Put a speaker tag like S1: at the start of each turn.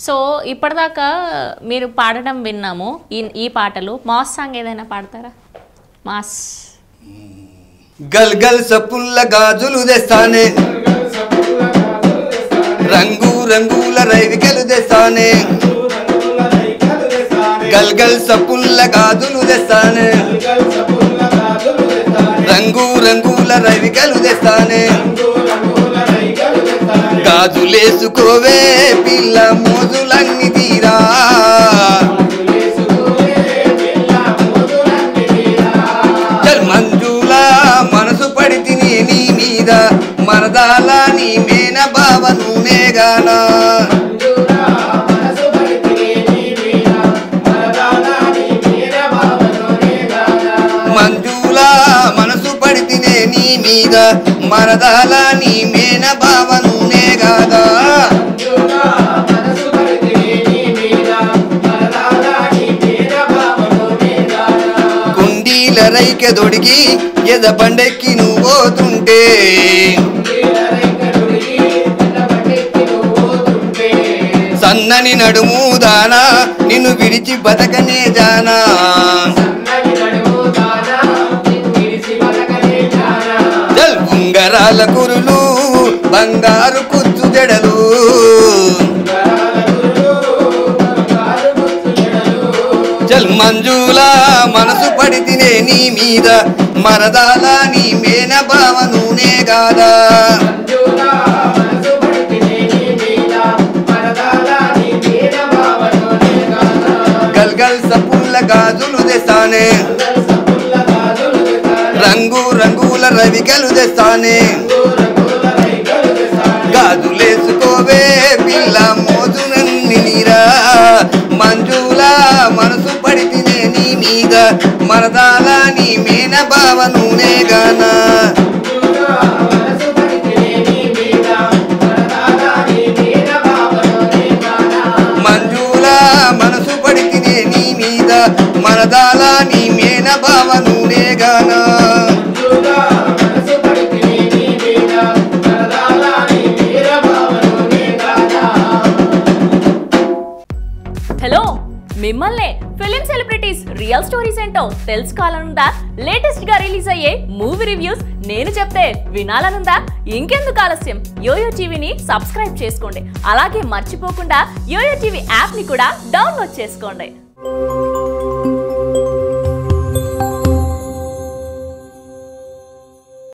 S1: so ఇప్పటిదాకా మీరు పాడడం విన్నాము ఈ ఈ పాటలు మాస్ సాంగ్ ఏదైనా పాడతారా మాస్
S2: గల్ గల్ సప్పుల్ల గాజులు తెస్తానే రంగు రంగుల రైవికలు తెస్తానే గల్ గల్ సప్పుల్ల గాజులు తెస్తానే రంగు రంగుల రైవికలు తెస్తానే గాజులేసుకోవే పిల్ల మోజులన్నీ తీరా చల్ మంజుల మనసు పడి తిని నీ మీద మరదాల నీ మేన బావ నూనెగానా మంజుల మనసు పడి తినే నీ మీద మరదాల నీ మేన బావ నూనెగాదా కుండీల రైకె దొడిగి ఎద బండెక్కి నువ్వు పోతుంటే సన్నని నడుము దానా నిన్ను విడిచి బతకనే జానా చల్ ఉంగరాల కురులు బంగారు కుచ్చు జడలు చల్ మంజుల మనసు పడి తినే నీ మీద మరదాల నీ మేన బావ నూనె గాదా గల్ గల్ సప్పుల్ల గాజులు తెస్తానే రంగు రంగుల రవికలు తెస్తానే గాజులేసుకోవే పిల్ల మోజునన్ని నీరా మంజుల మనసు పడి తినే నీ మీద మరదాల నీ మేన బావ నూనె గానా మంజుల మనసు పడి తినే నీ మీద మరదాల నీ మేన బావ నూనె గానా
S1: హలో మిమ్మల్నే ఫిలిం సెలబ్రిటీస్ రియల్ స్టోరీస్ ఏంటో తెలుసుకోవాలనుందా లేటెస్ట్ గా రిలీజ్ అయ్యే మూవీ రివ్యూస్ నేను చెప్తే వినాలనుందా ఇంకెందుకు ఆలస్యం యోయో టీవీని సబ్స్క్రైబ్ చేసుకోండి అలాగే మర్చిపోకుండా యోయో టీవీ యాప్ ని కూడా డౌన్లోడ్ చేసుకోండి